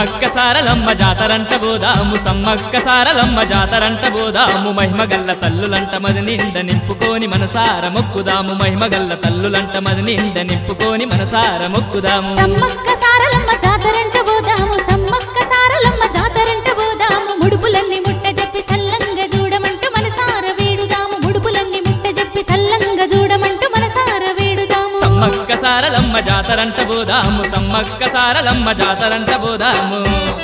సమ్మక్క సారలమ్మ జాతరంట బోదాము సమ్మక్క సారలమ్మ జాతరంట బోదాము మహిమగల్ల తల్లులంట మది నిండ నింపుకొని మనసార మొక్కుదాము మహిమగల్ల తల్లులంట మది నిండ నింపుకొని మనసార మొక్కుదాము సమ్మక్క సారలమ్మ జాతరంట పోదాము సమ్మక్క సారలమ్మ జాతరంట పోదాము ముడుపులన్నీ ముట్ట చెప్పి సల్లంగా చూడమంటూ మనసార వేడుదాము ముడుపులన్నీ ముట్ట చెప్పి సల్లంగా చూడమంటూ మనసార వేడుదాము సమ్మక్క సారలమ్మ జాతరంట బోదాము సమ్మక్క సారలమ్మ జాతరంట బోదాము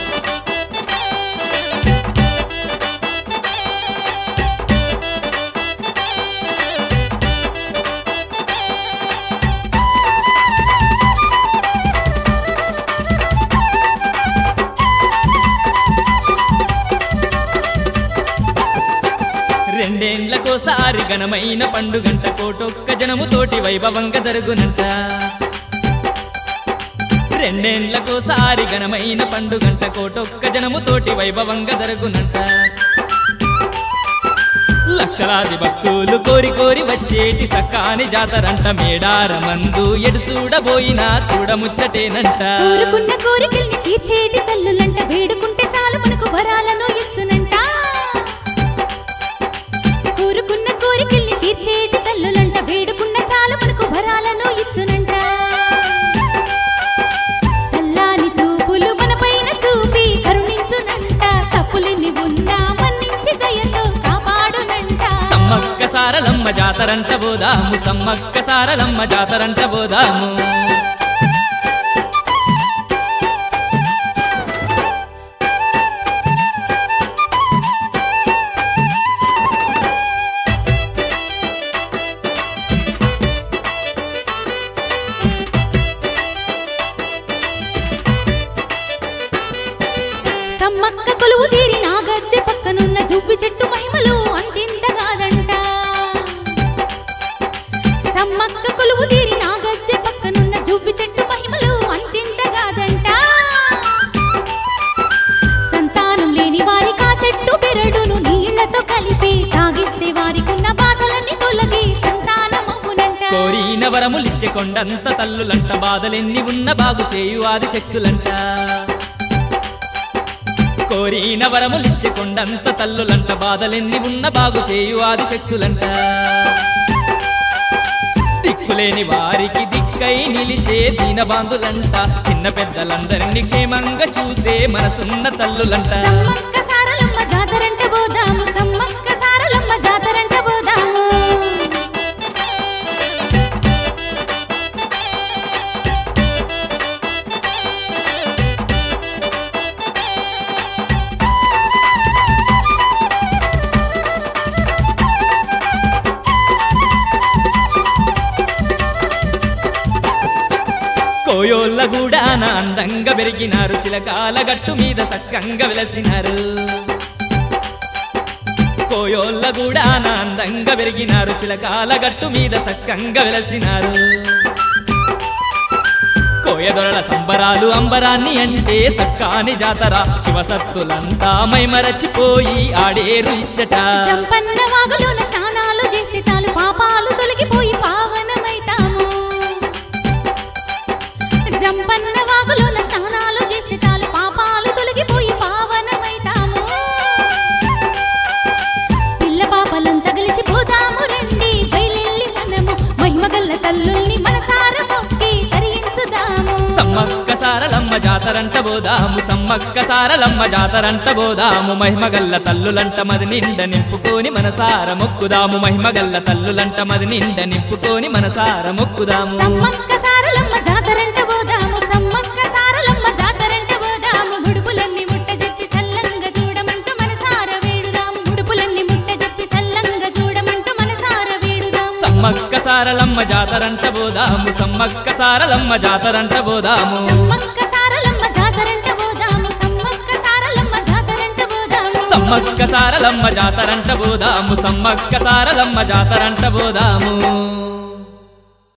రెండేండ్లకోసారి ఘనమైన పండుగంట కోటొక్క జనముతోటి వైభవంగా జరుగునంట రెండేండ్లకోసారి ఘనమైన పండుగంట కోటొక్క జనముతోటి వైభవంగా జరుగునంట లక్షలాది భక్తులు కోరి కోరి వచ్చేటి సక్కాని జాతరంట మేడార మందు ఎడు చూడబోయినా చూడముచ్చటేనంట కోరుకున్న కోరికల్ని తీర్చేటి తల్లులంట వేడుకుంటే చాలు మనకు వరాలను ఇచ్చునంట కోరుకున్న కోరికల్ని తీర్చేటి తల్లులంట వేడుకున్న చాలు మనకు వరాలను ఇచ్చునంట చల్లాని చూపులు మనపైన చూపి కరుణించునంట తప్పులెన్ని ఉన్నా మన్నించి దయతో కాపాడునంట సమ్మక్క సారలమ్మ జాతరంట బోదాము సమ్మక్క సారలమ్మ జాతరంట బోదాము సమ్మక్క కొలువు తీరి నా గద్దె పక్కనున్న జువ్వి చెట్టు మహిమలు అంతింత కాదంట సమ్మక్క కొలువు తీరి నా గద్దె పక్కనున్న జువ్వి చెట్టు మహిమలు అంతింత కాదంట సంతానం లేని వారికి ఆ చెట్టు పెరడును నీళ్లతో కలిపి తాగిస్తే వారికున్న బాధలన్నీ తొలగి సంతానం అవ్వునంట కోరిన వరములిచ్చే కొండంత తల్లులంట బాధలెన్ని ఉన్న బాగు చేయు ఆది శక్తులంట కోరిన వరములిచ్చే కొండంత తల్లులంట బాధలెన్ని ఉన్న బాగు చేయు ఆది శక్తులంట దిక్కులేని వారికి దిక్కై నిలిచే దీనబాంధులంట చిన్న పెద్దలందరినీ క్షేమంగా చూసే మనసున్న తల్లులంట సమ్మక్క సారలమ్మ జాతరంట పోదాము సమ్మక్క సారలమ్మ జాతరంట పోదాము కోయోళ్ళ గూడాన అందంగా పెరిగినారు చిలకాల గట్టు మీద సక్కంగా వెలసినారు కోయోళ్ళ గూడాన అందంగా పెరిగినారు చిలకాల గట్టు మీద సక్కంగా వెలసినారు కోయదొరల సంబరాలు అంబరాన్ని అంటే సక్కాని జాతర శివసత్తులంతా మైమరచిపోయి ఆడేరు ఇచ్చట జంపన్న వాగులోన స్నానాలు చేస్తే చాలు పాపాలు తొలగిపోయి పావనమైతాము జంపన్న వాగులోన స్నానాలు చేస్తే చాలు పాపాలు తొలగిపోయి పావనమైతాము పిల్ల పాపలంతా కలిసి పోదాము రండి బయలెల్లి మనము మహిమగల్ల తల్లుల్ని మనసార మొక్కి తరించుదాము సమ్మక్క సారలమ్మ జాతరంట బోదాము సమ్మక్క సారలమ్మ జాతరంట బోదాము మహిమగల్ల తల్లులంట మది నిండ నింపుకొని మనసార మొక్కుదాము మహిమగల్ల తల్లులంట మది నిండ నింపుకొని మనసార మొక్కుదాము సమ్మక్క సారలమ్మ జాతరంట పోదాము సమ్మక్క సారలమ్మ జాతరంట పోదాము ముడుపులన్నీ ముట్ట చెప్పి సల్లంగా చూడమంటూ మనసార వేడుదాము ముడుపులన్నీ ముట్ట చెప్పి సల్లంగా చూడమంటూ మనసార వేడుదాము సమ్మక్క సారలమ్మ జాతరంట బోదాము సమ్మక్క సారలమ్మ జాతరంట బోదాము సమ్మక్క సారలమ్మ జాతరంట పోదాము సమ్మక్క సారలమ్మ జాతరంట పోదాము సమ్మక్క సారలమ్మ జాతరంట బోదాము సమ్మక్క సారలమ్మ జాతరంట బోదాము